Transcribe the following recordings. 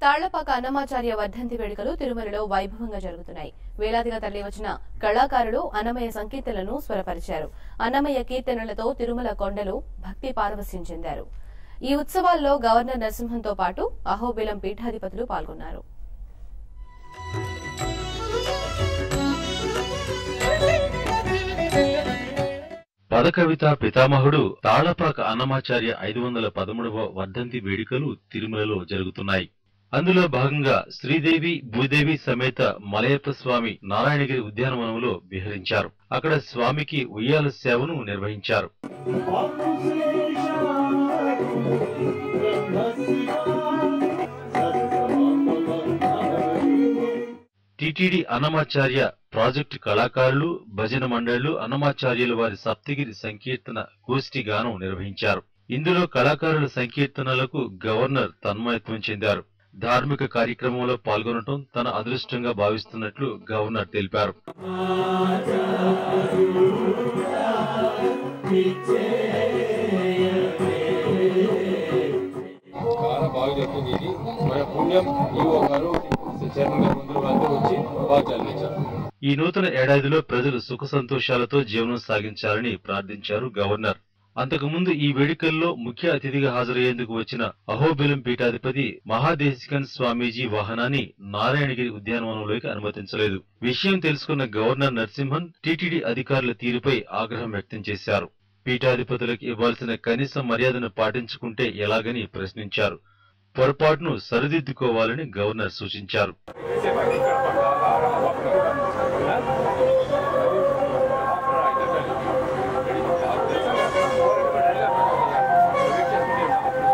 తాళ్లపాక అన్నమాచార్య వర్ధంతి వేడుకలు తిరుమలలో వైభవంగా జరుగుతున్నాయి వేలాదిగా తరలివచ్చిన కళాకారులు అన్నమయ్య సంకీర్తనలను స్వరపరిచారు అన్నమయ్య కీర్తనలతో తిరుమల కొండలు భక్తి పారవస్యం చెందారు ఈ ఉత్సవాల్లో గవర్నర్ నరసింహంతో పాటు అహోబిలం పీఠాధిపతులు పాల్గొన్నారు పదకవిత పితామహుడు తాళపాక అన్నమాచార్య ఐదు వందల పదమూడవ వర్ధంతి వేడుకలు తిరుమలలో జరుగుతున్నాయి అందులో భాగంగా శ్రీదేవి భూదేవి సమేత మలయప్ప స్వామి నారాయణగిరి ఉద్యానవనంలో విహరించారు అక్కడ స్వామికి ఉయ్యాల సేవను నిర్వహించారు టిటిడి అన్నమాచార్య ప్రాజెక్టు కళాకారులు భజన మండళ్లు అన్నమాచార్యుల వారి సప్తగిరి సంకీర్తన గోష్ఠి గానం నిర్వహించారు ఇందులో కళాకారుల సంకీర్తనలకు గవర్నర్ తన్మయత్వం చెందారు ధార్మిక కార్యక్రమంలో పాల్గొనడం తన అదృష్టంగా భావిస్తున్నట్లు గవర్నర్ తెలిపారు చాలా బాగా జరుగుతుంది ఇది మన పుణ్యం ఈవో గారు చైర్మన్ గారు ముందు అందరూ వచ్చి బాగా చదివించారు ఈ నూతన ఏడాదిలో ప్రజలు సుఖ సంతోషాలతో జీవనం సాగించాలని ప్రార్థించారు గవర్నర్ అంతకుముందు ఈ వేడుకల్లో ముఖ్య అతిథిగా హాజరయ్యేందుకు వచ్చిన అహోబిలం పీఠాధిపతి మహాదేశికన్ స్వామీజీ వాహనాన్ని నారాయణగిరి ఉద్యానవనంలోకి అనుమతించలేదు విషయం తెలుసుకున్న గవర్నర్ నరసింహన్ టీటీడీ అధికారుల తీరుపై ఆగ్రహం వ్యక్తం చేశారు పీఠాధిపతులకు ఇవ్వాల్సిన కనీస మర్యాదను పాటించుకుంటే ఎలాగని ప్రశ్నించారు పొరపాటును సరిదిద్దుకోవాలని గవర్నర్ సూచించారు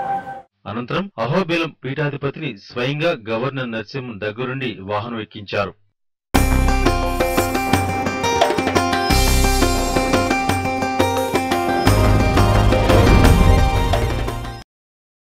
అనంతరం అహోబిలం పీఠాధిపతిని స్వయంగా గవర్నర్ నరసింహన్ దగ్గరుండి వాహనం ఎక్కించారు